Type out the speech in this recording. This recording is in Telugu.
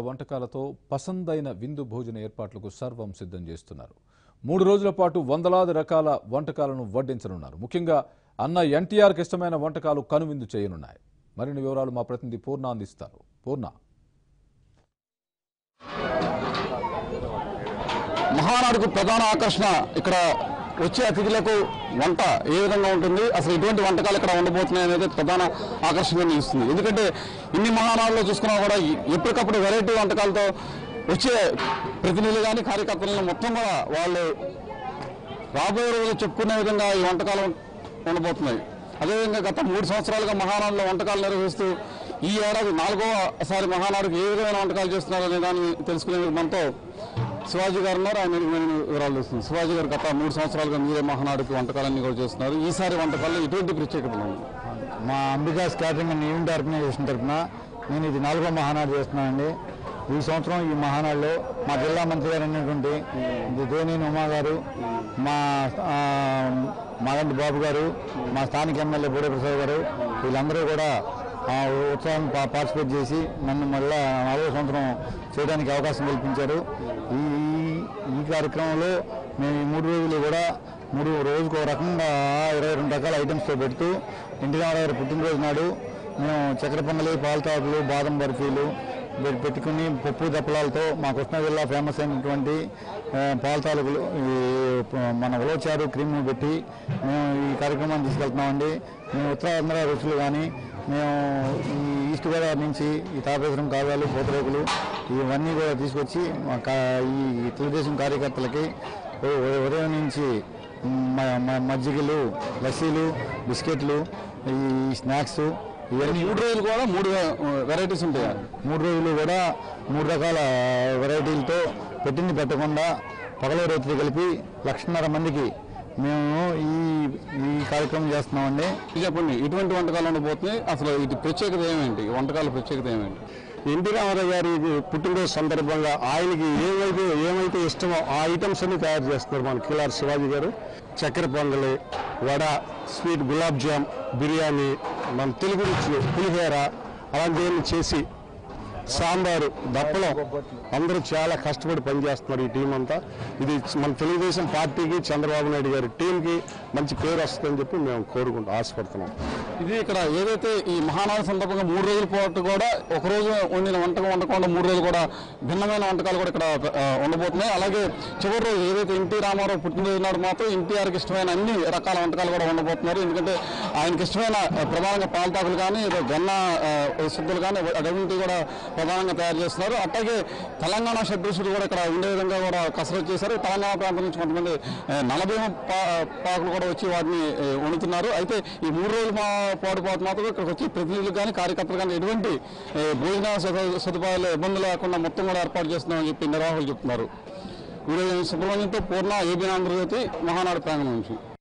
వంటకాలతో పసందైన విందు భోజన ఏర్పాట్లకు సర్వం సిద్ధం చేస్తున్నారు మూడు రోజుల పాటు వందలాది రకాల వంటకాలను వడ్డించనున్నారు ముఖ్యంగా అన్న ఎన్టీఆర్కి ఇష్టమైన వంటకాలు కనువిందు చేయనున్నాయి మరిన్ని వివరాలు మా ప్రతినిధి పూర్ణ అందిస్తారు పూర్ణ మహానాడుకు ప్రధాన ఆకర్షణ ఇక్కడ వచ్చే అతిథులకు వంట ఏ విధంగా ఉంటుంది అసలు ఎటువంటి వంటకాలు ఇక్కడ ఉండబోతున్నాయి అనేది ప్రధాన ఆకర్షణగా నిలుస్తుంది ఎందుకంటే ఇన్ని మహానాడులో చూసుకున్నా కూడా ఎ- ఎప్పటికప్పుడు వెరైటీ వంటకాలతో వచ్చే ప్రతినిధులు కానీ కార్యకర్తలను మొత్తం కూడా వాళ్ళు రాబోయే రోజులు చెప్పుకునే విధంగా ఈ వంటకాలు ఉండబోతున్నాయి అదేవిధంగా గత మూడు సంవత్సరాలుగా మహానాడులో వంటకాలు నిర్వహిస్తూ ఈ ఏడాది నాలుగోసారి మహానాడుకు ఏ విధమైన వంటకాలు చేస్తున్నారు అనే దాన్ని తెలుసుకునే మనతో శివాజీ గారు ఉన్నారు ఆయన నేను వివరాలు తెలుస్తుంది శివాజీ గారు గత మూడు సంవత్సరాలుగా మీరే మహానాడుకి వంటకాలన్నీ కూడా చేస్తున్నారు ఈసారి వంటకాల్లో ఎటువంటి ప్రత్యేకత ఉంది మా Ambikas catering and event organisation తరఫున నేను ఇది నాలుగో మహానాడు చేస్తున్నానండి ఈ సంవత్సరం ఈ మహానాడులో మా జిల్లా మంత్రి గారు అయినటువంటి దేవినేని ఉమా గారు మా ఆ, మాగంటి బాబు గారు మా స్థానిక ఎమ్మెల్యే బూడే ప్రసాద్ గారు వీళ్ళందరూ కూడా ఆ ఉత్సవం పా- పార్టిసిపేట్ చేసి నన్ను మళ్ళా నాలుగో సంవత్సరం చేయడానికి అవకాశం కల్పించారు ఈ ఈ- ఈ కార్యక్రమంలో మేము ఈ మూడు రోజులు కూడా మూడు రోజుకు ఒక రకంగా ఇరవై రెండు రకాల ఐటమ్స్తో పెడుతూ ఎన్టీ రామారావు గారి పుట్టినరోజు నాడు మేము చక్కెర పొంగలి పాలతాకులు బాదం బర్ఫీలు పె- పెట్టుకుని పప్పు దప్పలాలతో మా కృష్ణా జిల్లా ఫేమస్ అయినటువంటి ఆ, పాల తాలూకులు ఈ ప- మన ఉలవచారు క్రీమ్ పెట్టి మేము ఈ కార్యక్రమాన్ని తీసుకెళ్తున్నామండి మేము ఉత్తరాంధ్ర రుచులు కానీ మేము ఈ ఈస్ట్ గోదావరి నుంచి ఈ తాపేశ్వరం కావ్యాలు పూతరేకులు ఇవన్నీ కూడా తీసుకొచ్చి మా కా- ఈ తెలుగుదేశం కార్యకర్తలకి ఉ- ఉ- ఉదయం నుంచి మ- మ- మజ్జిగలు లస్సీలు బిస్కెట్లు ఈ స్నాక్స్ ఇవన్నీ మూడు రోజులు కూడా మూడు వెరైటీస్ ఉంటాయి మూడు రోజులు కూడా మూడు రకాల వెరైటీలతో పెట్టింది పెట్టకుండా పగల రైతులు కలిపి లక్షన్నర మందికి మేము ఈ ఈ కార్యక్రమం చేస్తున్నామండి ఇది చెప్పండి ఇటువంటి వంటకాలు ఉండబోతున్నాయి అసలు ఇది ప్రత్యేకత ఏమేంటి వంటకాల ప్రత్యేకత ఏమేంటి ఎన్టీ రామారావు గారి పుట్టినరోజు సందర్భంగా ఆయనకి ఏమైతే ఏమైతే ఇష్టమో ఆ ఐటమ్స్ అన్ని తయారు చేస్తున్నారు మన కిలార్ శివాజీ గారు చక్కెర పొంగలి వడ స్వీట్ గులాబ్ జామ్ బిర్యానీ మన తెలుగు రుచులు పులిహోర అలాంటివన్నీ చేసి సాంబారు దప్పలం అందరూ చాలా కష్టపడి పనిచేస్తున్నారు ఈ టీం అంతా ఇది మన తెలుగుదేశం పార్టీకి చంద్రబాబు నాయుడు గారి టీంకి మంచి పేరు వస్తుందని చెప్పి మేము కోరుకుంటాం ఆశపడుతున్నాం ఇది ఇక్కడ ఏదైతే ఈ మహానాడు సందర్భంగా మూడు రోజుల పాటు కూడా ఒక రోజు వండిన వంటకం వండకుండా మూడు రోజులు కూడా భిన్నమైన వంటకాలు కూడా ఇక్కడ ఆ, ఉండబోతున్నాయి అలాగే చివరి రోజు ఏదైతే ఎన్టీ రామారావు పుట్టినరోజు నాడు మాత్రం ఎన్టీఆర్కి ఇష్టమైన అన్ని రకాల వంటకాలు కూడా ఉండబోతున్నారు ఎందుకంటే ఆయనకి ఇష్టమైన ఆ, ప్రధానంగా పాలతాకులు కానీ ఏదో జొన్న ఆ, శుద్ధులు కానీ అటువంటి కూడా ప్రధానంగా తయారు చేస్తున్నారు అట్లాగే తెలంగాణ షడ్రుచులు కూడా ఇక్కడ ఉండే విధంగా కూడా కసరత్తు చేశారు తెలంగాణ ప్రాంతం నుంచి కొంతమంది ఆ, నలభీమ పా పాకులు కూడా వచ్చి వాటిని ఆ, వండుతున్నారు అయితే ఈ మూడు రోజుల మా పాటు పాటు మాత్రం ఇక్కడికి వచ్చి ప్రతినిధులు కానీ కార్యకర్తలు కానీ ఎటువంటి ఆ, భోజన సదు- సదుపాయాలు ఇబ్బందులు లేకుండా మొత్తం కూడా ఏర్పాటు చేస్తున్నామని చెప్పి నిర్వాహకులు చెప్తున్నారు వీడియో సుబ్రహ్మణ్యంతో పూర్ణ ఏబీ ఆంధ్రజ్యోతి మహానాడు ప్రాంగణం నుంచి